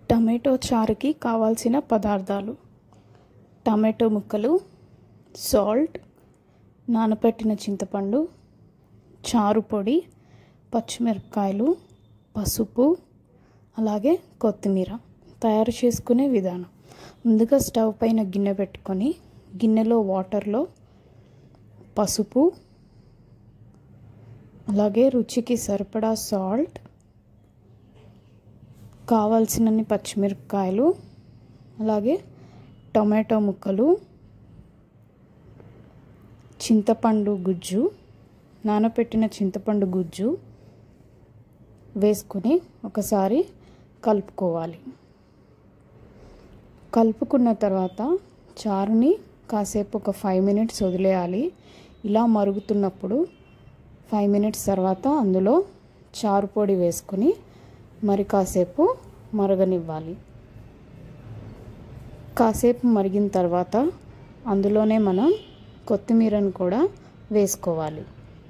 tomato చారుకి కావాల్సిన పదార్థాలు tomato ముక్కలు సాల్ట్ నానబెట్టిన చింతపండు చారు పొడి పచ్చిమిరపకాయలు పసుపు అలాగే కొత్తిమీర తయారు చేసుకునే విధానం ముందుగా స్టవ్ పైన గిన్నె పెట్టుకొని గిన్నెలో వాటర్లో పసుపు అలాగే రుచికి సరిపడా సాల్ట్ కావాల్సినన్ని పచ్చిమిరపకాయలు అలాగే టొమాటో ముక్కలు చింతపండు గుజ్జు నానబెట్టిన చింతపండు గుజ్జు వేసుకొని ఒకసారి కలుపుకోవాలి కలుపుకున్న తర్వాత చారుని కాసేపు ఒక ఫైవ్ మినిట్స్ వదిలేయాలి ఇలా మరుగుతున్నప్పుడు ఫైవ్ మినిట్స్ తర్వాత అందులో చారు పొడి వేసుకొని మరి కాసేపు మరగనివ్వాలి కాసేపు మరిగిన తర్వాత అందులోనే మనం కొత్తిమీరను కూడా వేసుకోవాలి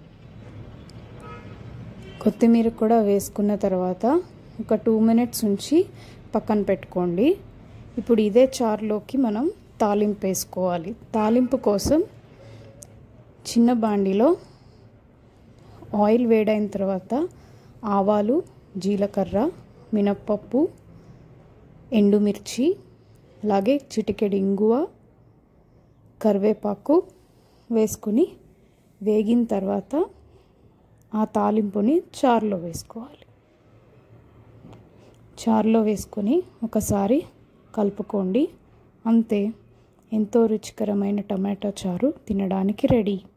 కొత్తిమీర కూడా వేసుకున్న తర్వాత ఒక టూ మినిట్స్ ఉంచి పక్కన పెట్టుకోండి ఇప్పుడు ఇదే చారులోకి మనం తాలింపు వేసుకోవాలి తాలింపు కోసం చిన్న బాండిలో ఆయిల్ వేడైన తర్వాత ఆవాలు జీలకర్ర మినప్పప్పు ఎండుమిర్చి అలాగే చిటికెడు ఇంగువ కరివేపాకు వేసుకుని వేగిన తర్వాత ఆ తాలింపుని చారులో వేసుకోవాలి చారులో వేసుకొని ఒకసారి కలుపుకోండి అంతే ఎంతో రుచికరమైన టమాటో చారు తినడానికి రెడీ